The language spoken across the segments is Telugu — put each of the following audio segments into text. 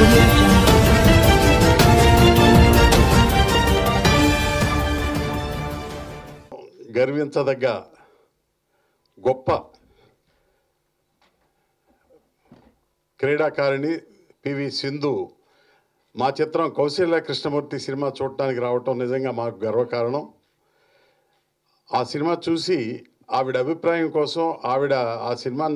audio jungle. గర్వించదగ్గ గొప్ప క్రీడాకారిణి పివి సింధు మా చిత్రం కౌశల్య కృష్ణమూర్తి సినిమా చూడటానికి రావటం నిజంగా మాకు గర్వకారణం ఆ సినిమా చూసి ఆవిడ అభిప్రాయం కోసం ఆవిడ ఆ సినిమా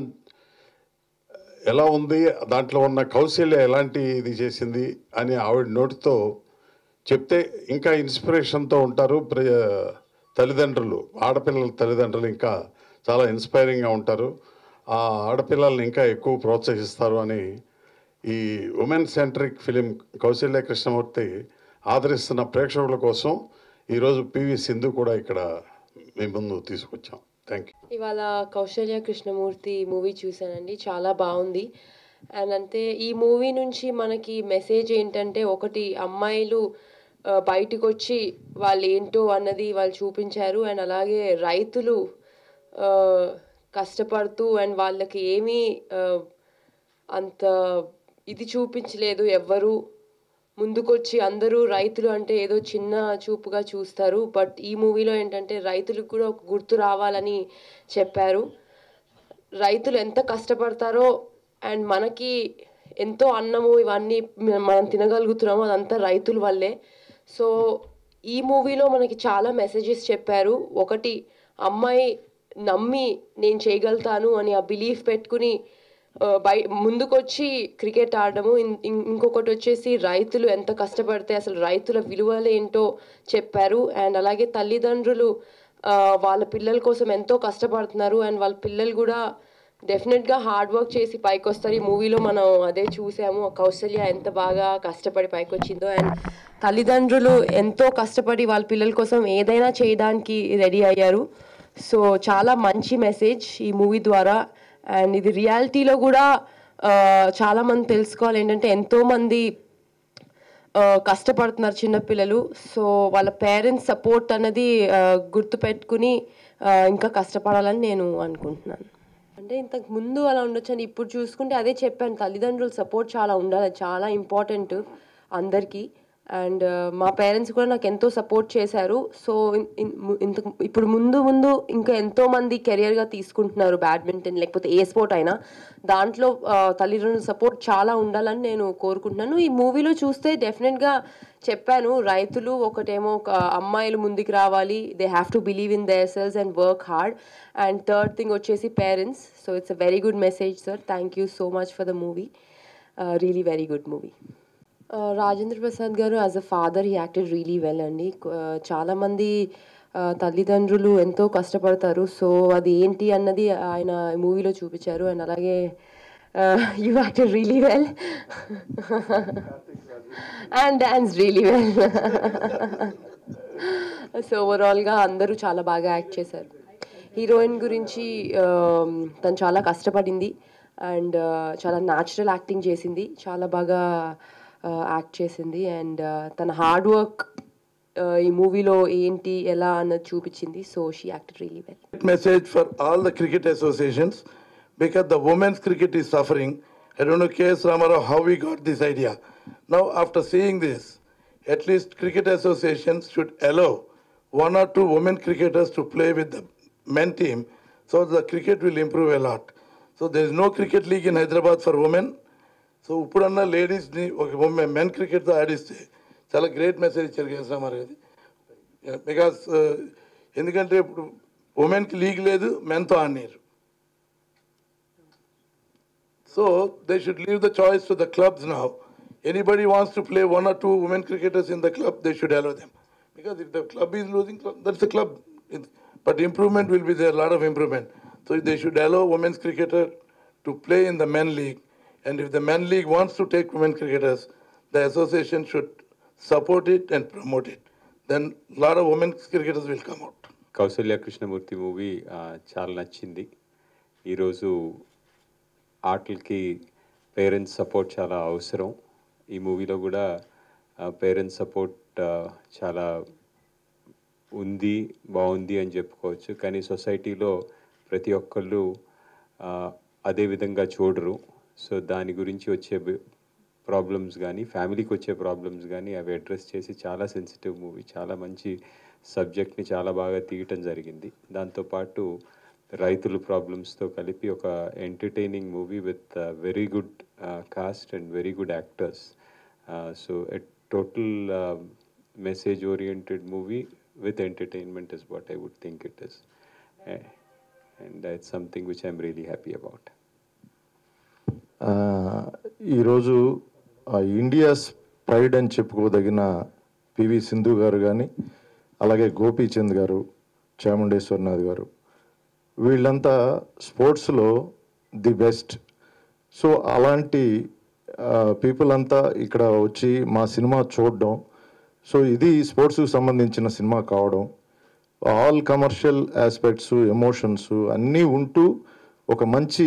ఎలా ఉంది దాంట్లో ఉన్న కౌశల్య ఎలాంటి ఇది చేసింది అని ఆవిడ నోటితో చెప్తే ఇంకా ఇన్స్పిరేషన్తో ఉంటారు ప్ర తల్లిదండ్రులు ఆడపిల్లల తల్లిదండ్రులు ఇంకా చాలా ఇన్స్పైరింగ్గా ఉంటారు ఆ ఆడపిల్లల్ని ఇంకా ఎక్కువ ప్రోత్సహిస్తారు అని ఈ women centric film Kousalya Krishnamurthy ఆదరిస్తున్న ప్రేక్షకుల కోసం ఈరోజు పివి సింధు కూడా ఇక్కడ మీ ముందు తీసుకొచ్చాం థ్యాంక్ యూ ఇవాళ కౌశల్య కృష్ణమూర్తి మూవీ చూశానండి చాలా బాగుంది అండ్ అంటే ఈ మూవీ నుంచి మనకి మెసేజ్ ఏంటంటే ఒకటి అమ్మాయిలు ఆ, బయటకు వచ్చి వాళ్ళు ఏంటో అన్నది వాళ్ళు చూపించారు అండ్ అలాగే రైతులు ఆ, కష్టపడుతూ అండ్ వాళ్ళకి ఏమీ ఆ, అంత ఇది చూపించలేదు ఎవ్వరు ముందుకొచ్చి అందరూ రైతులు అంటే ఏదో చిన్న చూపుగా చూస్తారు బట్ ఈ మూవీలో ఏంటంటే రైతులకు కూడా ఒక గుర్తు రావాలని చెప్పారు రైతులు ఎంత కష్టపడతారో అండ్ మనకి ఎంతో అన్నము ఇవన్నీ మ- మనం తినగలుగుతున్నామో అదంతా రైతుల వల్లే సో ఈ మూవీలో మనకి చాలా మెసేజెస్ చెప్పారు ఒకటి అమ్మాయి నమ్మి నేను చేయగలుగుతాను అని ఆ బిలీఫ్ పెట్టుకుని ఆ, బై ముందుకొచ్చి క్రికెట్ ఆడడము ఇన్- ఇన్- ఇంకొకటి వచ్చేసి రైతులు ఎంత కష్టపడితే అసలు రైతుల విలువలు ఏంటో చెప్పారు అండ్ అలాగే తల్లిదండ్రులు ఆ, వాళ్ళ పిల్లల కోసం ఎంతో కష్టపడుతున్నారు అండ్ వాళ్ళ పిల్లలు కూడా డెఫినెట్గా హార్డ్ వర్క్ చేసి పైకి వస్తారు ఈ మూవీలో మనం అదే చూసాము ఆ కౌశల్య ఎంత బాగా కష్టపడి పైకి వచ్చిందో అండ్ తల్లిదండ్రులు ఎంతో కష్టపడి వాళ్ళ పిల్లల కోసం ఏదైనా చేయడానికి రెడీ అయ్యారు సో చాలా మంచి మెసేజ్ ఈ మూవీ ద్వారా అండ్ ఇది రియాలిటీలో కూడా ఆ, చాలా మంది తెలుసుకోవాలి ఏంటంటే ఎంతోమంది ఆ, కష్టపడుతున్నారు చిన్నపిల్లలు సో వాళ్ళ పేరెంట్స్ సపోర్ట్ అన్నది ఆ, గుర్తుపెట్టుకుని ఆ, ఇంకా కష్టపడాలని నేను అనుకుంటున్నాను అంటే ఇంతకు ముందు అలా ఉండొచ్చు అని ఇప్పుడు చూసుకుంటే అదే చెప్పాను తల్లిదండ్రుల సపోర్ట్ చాలా ఉండాలి చాలా ఇంపార్టెంట్ అందరికీ అండ్ మా పేరెంట్స్ కూడా నాకు ఎంతో సపోర్ట్ చేశారు సో ఇన్- ఇన్- ము- ఇంతకు ఇప్పుడు ముందు ముందు ఇంకా ఎంతో మంది కెరియర్గా తీసుకుంటున్నారు బ్యాడ్మింటన్ లేకపోతే ఏ స్పోర్ట్ అయినా దాంట్లో ఆ, తల్లిదండ్రుల సపోర్ట్ చాలా ఉండాలని నేను కోరుకుంటున్నాను ఈ మూవీలో చూస్తే డెఫినెట్గా చెప్పాను రైతులు ఒకటేమో ఒక అమ్మాయిలు ముందుకు రావాలి they have to believe in their selves and work hard and third thing వచ్చేసి parents so it's a very good message sir thank you so much for the movie really very good movie Rajendra Prasad garu as a father he acted really well అండి Uh, చాలామంది uh, తల్లిదండ్రులు ఎంతో కష్టపడతారు సో అది ఏంటి అన్నది ఆయన మూవీలో చూపించారు అండ్ అలాగే you acted really well and dance really well so ఓవరాల్గా అందరూ చాలా బాగా యాక్ట్ చేశారు హీరోయిన్ గురించి um, తను చాలా కష్టపడింది అండ్ చాలా న్యాచురల్ యాక్టింగ్ చేసింది చాలా బాగా యాక్ట్ చేసింది అండ్ తన హార్డ్ వర్క్ ఈ మూవీలో ఏంటి ఎలా అన్నది చూపించింది so she acted really well message for all the cricket associations because the women's cricket is suffering. I don't know, K.S. Ramarao, how we got this idea. Now, after seeing this, at least cricket associations should allow one or two women cricketers to play with the men team so the cricket will improve a lot. So, there is no cricket league in Hyderabad for women. So ఇప్పుడన్నా లేడీస్ని ఒక మెన్ క్రికెట్తో ఆడిస్తే చాలా గ్రేట్ మెసేజ్ ఇచ్చారు కేఎస్ రామారావు గారు బికాస్ ఎందుకంటే ఇప్పుడు ఉమెన్కి లీగ్ లేదు మెన్తో ఆడినారు so they should leave the choice to the clubs now anybody wants to play one or two women cricketers in the club they should allow them because if the club is losing that's the club but improvement will be there lot of improvement so they should allow women's cricketer to play in the men league and if the men league wants to take women cricketers the association should support it and promote it then lot of women's cricketers will come out Kousalya Krishnamurthy movie ఆ, చాలా నచ్చింది ఈరోజు ఆటలకి పేరెంట్స్ సపోర్ట్ చాలా అవసరం ఈ మూవీలో కూడా పేరెంట్స్ సపోర్ట్ చాలా ఉంది బాగుంది అని చెప్పుకోవచ్చు కానీ సొసైటీలో ప్రతి ఒక్కళ్ళు ఆ, అదే విధంగా చూడరు సో దాని గురించి వచ్చే ప్రాబ్లమ్స్ కానీ ఫ్యామిలీకి వచ్చే ప్రాబ్లమ్స్ కానీ అవి అడ్రస్ చేసి చాలా సెన్సిటివ్ మూవీ చాలా మంచి సబ్జెక్ట్ని చాలా బాగా తీయటం జరిగింది దాంతోపాటు రైతుల ప్రాబ్లమ్స్తో కలిపి ఒక entertaining movie with very good cast and very good actors so a total message oriented movie with entertainment is what I would think it is and it's something which I'm really happy about ఆ, ఈరోజు ఆ, ఇండియాస్ ప్రైడ్ అని చెప్పుకోదగిన పివి సింధు గారు కానీ అలాగే గోపీచంద్ గారు చాముండేశ్వరనాథ్ గారు వీళ్ళంతా స్పోర్ట్స్లో ది బెస్ట్ సో అలాంటి పీపుల్ అంతా ఇక్కడ వచ్చి మా సినిమా చూడడం సో ఇది స్పోర్ట్స్కి సంబంధించిన సినిమా కావడం ఆల్ కమర్షియల్ ఆస్పెక్ట్స్ ఎమోషన్స్ అన్నీ ఉంటూ ఒక మంచి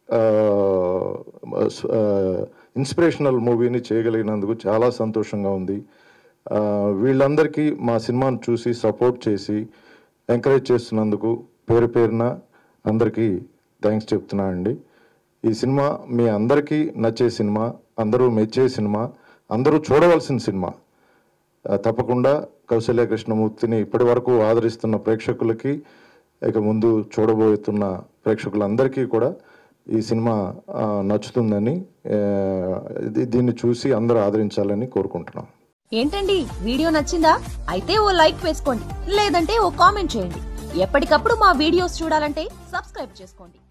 ఇన్స్పిరేషనల్ మూవీని చేయగలిగినందుకు చాలా సంతోషంగా ఉంది ఆ, వీళ్ళందరికీ మా సినిమాను చూసి సపోర్ట్ చేసి ఎంకరేజ్ చేస్తున్నందుకు పేరు పేరున అందరికీ థ్యాంక్స్ చెప్తున్నా అండి ఈ సినిమా మీ అందరికీ నచ్చే సినిమా అందరూ మెచ్చే సినిమా అందరూ చూడవలసిన సినిమా ఆ, తప్పకుండా కౌశల్య కృష్ణమూర్తిని ఇప్పటి వరకు ఆదరిస్తున్న ప్రేక్షకులకి ఇక ముందు చూడబోతున్న ప్రేక్షకులందరికీ కూడా ఈ సినిమా ఆ, నచ్చుతుందని ఆ, ఇది- దీన్ని చూసి అందరూ ఆదరించాలని కోరుకుంటున్నాం ఏంటండి వీడియో నచ్చిందా అయితే ఓ లైక్ వేసుకోండి లేదంటే ఓ కామెంట్ చేయండి ఎప్పటికప్పుడు మా వీడియోస్ చూడాలంటే సబ్స్క్రైబ్ చేసుకోండి